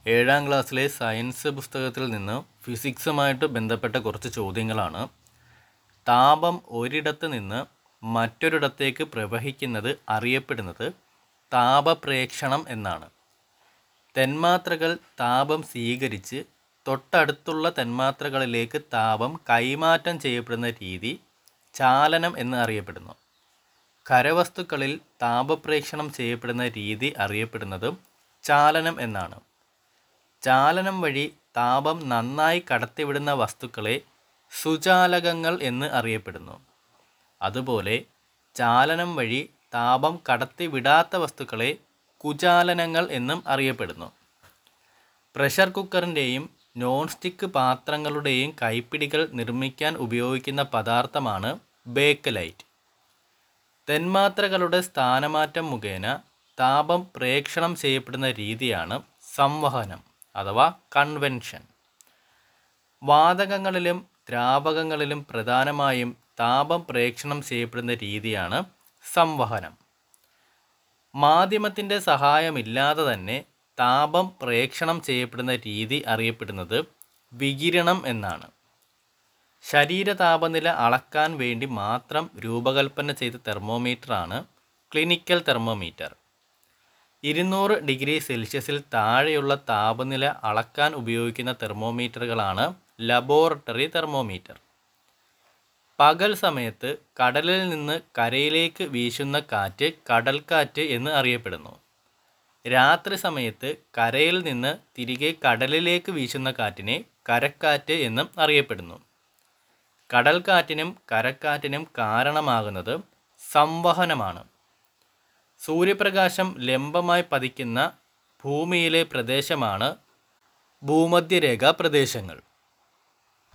ഏഴാം ക്ലാസ്സിലെ സയൻസ് പുസ്തകത്തിൽ നിന്ന് ഫിസിക്സുമായിട്ട് ബന്ധപ്പെട്ട കുറച്ച് ചോദ്യങ്ങളാണ് താപം ഒരിടത്ത് നിന്ന് മറ്റൊരിടത്തേക്ക് പ്രവഹിക്കുന്നത് അറിയപ്പെടുന്നത് താപപ്രേക്ഷണം എന്നാണ് തന്മാത്രകൾ താപം സ്വീകരിച്ച് തൊട്ടടുത്തുള്ള തന്മാത്രകളിലേക്ക് താപം കൈമാറ്റം ചെയ്യപ്പെടുന്ന രീതി ചാലനം എന്ന് അറിയപ്പെടുന്നു ഖരവസ്തുക്കളിൽ താപപ്രേക്ഷണം ചെയ്യപ്പെടുന്ന രീതി അറിയപ്പെടുന്നത് ചാലനം എന്നാണ് ചാലനം വഴി താപം നന്നായി കടത്തിവിടുന്ന വസ്തുക്കളെ സുചാലകങ്ങൾ എന്ന് അറിയപ്പെടുന്നു അതുപോലെ ചാലനം വഴി താപം കടത്തിവിടാത്ത വസ്തുക്കളെ കുചാലനങ്ങൾ എന്നും അറിയപ്പെടുന്നു പ്രഷർ കുക്കറിൻ്റെയും നോൺ സ്റ്റിക്ക് പാത്രങ്ങളുടെയും കൈപ്പിടികൾ നിർമ്മിക്കാൻ ഉപയോഗിക്കുന്ന പദാർത്ഥമാണ് ബേക്കലൈറ്റ് തന്മാത്രകളുടെ സ്ഥാനമാറ്റം മുഖേന താപം പ്രേക്ഷണം ചെയ്യപ്പെടുന്ന രീതിയാണ് സംവഹനം അഥവാ കൺവെൻഷൻ വാതകങ്ങളിലും ദ്രാവകങ്ങളിലും പ്രധാനമായും താപം പ്രേക്ഷണം ചെയ്യപ്പെടുന്ന രീതിയാണ് സംവഹനം മാധ്യമത്തിൻ്റെ സഹായമില്ലാതെ തന്നെ താപം പ്രേക്ഷണം ചെയ്യപ്പെടുന്ന രീതി അറിയപ്പെടുന്നത് വികിരണം എന്നാണ് ശരീര താപനില അളക്കാൻ വേണ്ടി മാത്രം രൂപകൽപ്പന ചെയ്ത തെർമോമീറ്ററാണ് ക്ലിനിക്കൽ തെർമോമീറ്റർ ഇരുന്നൂറ് ഡിഗ്രി സെൽഷ്യസിൽ താഴെയുള്ള താപനില അളക്കാൻ ഉപയോഗിക്കുന്ന തെർമോമീറ്ററുകളാണ് ലബോറട്ടറി തെർമോമീറ്റർ പകൽ സമയത്ത് കടലിൽ നിന്ന് കരയിലേക്ക് വീശുന്ന കാറ്റ് കടൽക്കാറ്റ് എന്ന് അറിയപ്പെടുന്നു രാത്രി സമയത്ത് കരയിൽ നിന്ന് തിരികെ കടലിലേക്ക് വീശുന്ന കാറ്റിനെ കരക്കാറ്റ് എന്നും അറിയപ്പെടുന്നു കടൽക്കാറ്റിനും കരക്കാറ്റിനും കാരണമാകുന്നത് സംവഹനമാണ് സൂര്യപ്രകാശം ലംബമായി പതിക്കുന്ന ഭൂമിയിലെ പ്രദേശമാണ് ഭൂമധ്യരേഖാ പ്രദേശങ്ങൾ